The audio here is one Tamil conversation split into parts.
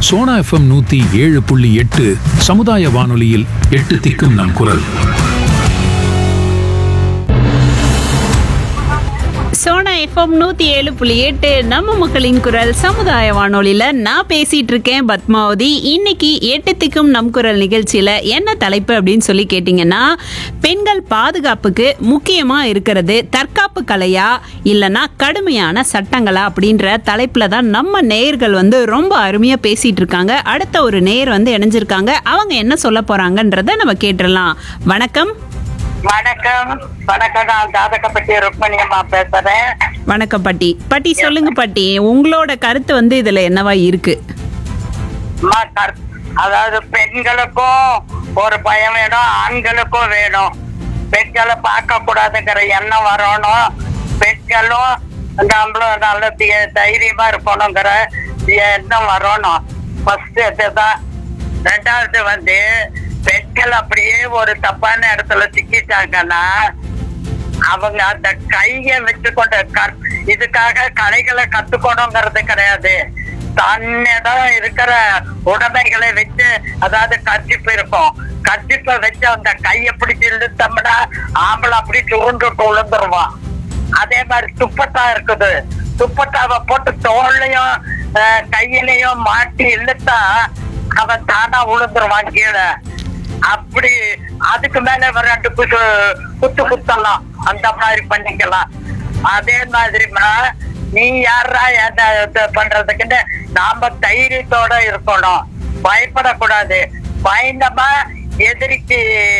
சோனா எஃப்எம் நூத்தி ஏழு புள்ளி எட்டு சமுதாய வானொலியில் எட்டு திக்கும் நம் குரல் சோனா எஃப்எம் நூத்தி ஏழு புள்ளி எட்டு நம்ம மக்களின் குரல் சமுதாய வானொலியில நான் பேசிட்டு இருக்கேன் பத்மாவதி இன்னைக்கு எட்டு திக்கும் நம் குரல் நிகழ்ச்சியில என்ன தலைப்பு அப்படின்னு சொல்லி கேட்டிங்கன்னா பெண்கள் பாதுகாப்புக்கு முக்கியமா இருக்கிறது தற்காப்பு கலையா இல்லனா கடுமையான சட்டங்களா அப்படின்ற தலைப்புல தான் நம்ம நேயர்கள் வந்து ரொம்ப அருமையா பேசிட்டு இருக்காங்க அடுத்த ஒரு நேயர் வந்து இணைஞ்சிருக்காங்க அவங்க என்ன சொல்ல போறாங்கன்றத நம்ம கேட்டுடலாம் வணக்கம் வணக்கம் வணக்கம் நான் ஜாதகப்பட்டி ருக்மணி அம்மா பேசுறேன் வணக்கம் பாட்டி பாட்டி சொல்லுங்க பாட்டி உங்களோட கருத்து வந்து இதுல என்னவா இருக்கு அம்மா, கர்- அதாவது பெண்களுக்கும் ஒரு பயம் வேணும் ஆண்களுக்கும் வேணும் பெண்களை பார்க்க கூடாதுங்கிற எண்ணம் வரணும் பெண்களும் நம்மளும் நல்ல தி- தைரியமா இருக்கணுங்கிற எண்ணம் வரணும் ஃபர்ஸ்ட் இதுதான் ரெண்டாவது வந்து பெண்கள் அப்படியே ஒரு தப்பான இடத்துல சிக்கிட்டாங்கன்னா அவங்க அந்த கையை வச்சுக்கொண்டு கற்- இதுக்காக கலைகளை கத்துக்கணுங்கிறது கிடையாது தன்னிடம் இருக்கிற உடைமைகளை வச்சு அதாவது கர்ச்சிப்பு இருக்கும் கர்ச்சிப்பை வச்சு அந்த கையை பிடிச்சு இழுத்தோம்னா ஆம்பளை அப்படி சுருண்டு விழுந்துருவான் அதே மாதிரி துப்பட்டா இருக்குது துப்பட்டாவை போட்டு தோல்லையும் அஹ், கையிலையும் மாட்டி இழுத்தா அவன் தானா விழுந்துருவான் கீழே அப்படி அதுக்கு மேல ஒரு ரெண்டு குத்து குத்து குத்தலாம் அந்த மாதிரி பண்ணிக்கலாம் அதே மாதிரிமா நீ யாரா என்ன இது பண்றதுக்குன்னு நாம தைரியத்தோட இருக்கணும் பயப்படக்கூடாது பயந்தமா எதிரிக்கு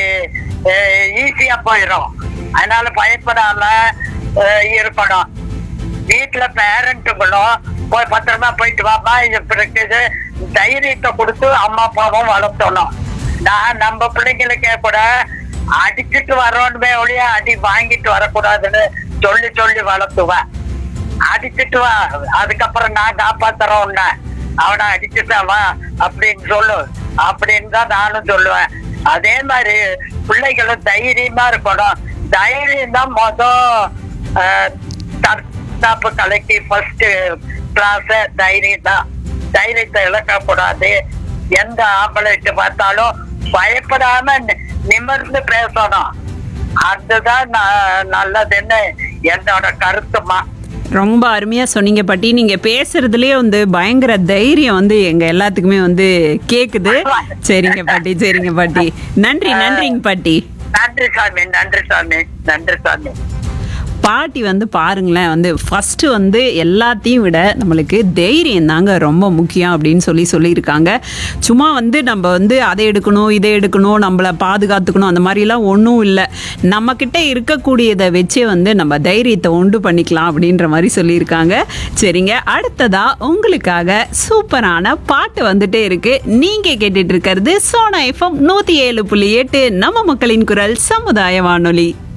ஈஸியா போயிடும் அதனால பயப்படாம அஹ், இருக்கணும் வீட்டுல பேரண்ட்டுங்களும் போய் பத்திரமா போயிட்டு வாப்பா இப்படி இருக்குது தைரியத்தை கொடுத்து அம்மா அப்பாவும் வளர்த்தணும் நான் நம்ம பிள்ளைங்களுக்கே கூட அடிச்சுட்டு வரோன்னுமே ஒழிய அடி வாங்கிட்டு வரக்கூடாதுன்னு சொல்லி சொல்லி வளர்த்துவேன் அடிச்சுட்டு வா அதுக்கப்புறம் நான் காப்பாத்துறோம் உன்னை அவனை அடிச்சுட்டா வா அப்படின்னு சொல்லு அப்படின்னு தான் நானும் சொல்லுவேன் அதே மாதிரி பிள்ளைகளும் தைரியமா இருக்கணும் தைரியம் தான் மொதல் தற்காப்பு கலைக்கு ஃபர்ஸ்ட் கிளாஸ் தைரியம் தான் தைரியத்தை இழக்கக்கூடாது எந்த ஆம்பளைட்டு பார்த்தாலும் பயப்படாம நி- நிமிர்ந்து பேசணும் அதுதான் ந- நல்லதுன்னு என்னோட கருத்துமா ரொம்ப அருமையா சொன்னீங்க பாட்டி நீங்க பேசுறதுலயே வந்து பயங்கர தைரியம் வந்து எங்க எல்லாத்துக்குமே வந்து கேக்குது சரிங்க பாட்டி சரிங்க பாட்டி நன்றி நன்றிங்க பாட்டி நன்றி சாமி நன்றி சாமி நன்றி சாமி பாட்டி வந்து பாருங்களேன் வந்து ஃபர்ஸ்ட் வந்து எல்லாத்தையும் விட நம்மளுக்கு தைரியம் தாங்க ரொம்ப முக்கியம் அப்படின்னு சொல்லி சொல்லியிருக்காங்க சும்மா வந்து நம்ம வந்து அதை எடுக்கணும் இதை எடுக்கணும் நம்மளை பாதுகாத்துக்கணும் அந்த மாதிரிலாம் ஒன்றும் இல்லை நம்மக்கிட்ட இருக்கக்கூடியதை வச்சே வந்து நம்ம தைரியத்தை உண்டு பண்ணிக்கலாம் அப்படின்ற மாதிரி சொல்லியிருக்காங்க சரிங்க அடுத்ததா உங்களுக்காக சூப்பரான பாட்டு வந்துட்டே இருக்கு நீங்க கேட்டுட்டு இருக்கிறது சோனா எஃப்எம் நூத்தி ஏழு புள்ளி எட்டு நம்ம மக்களின் குரல் சமுதாய வானொலி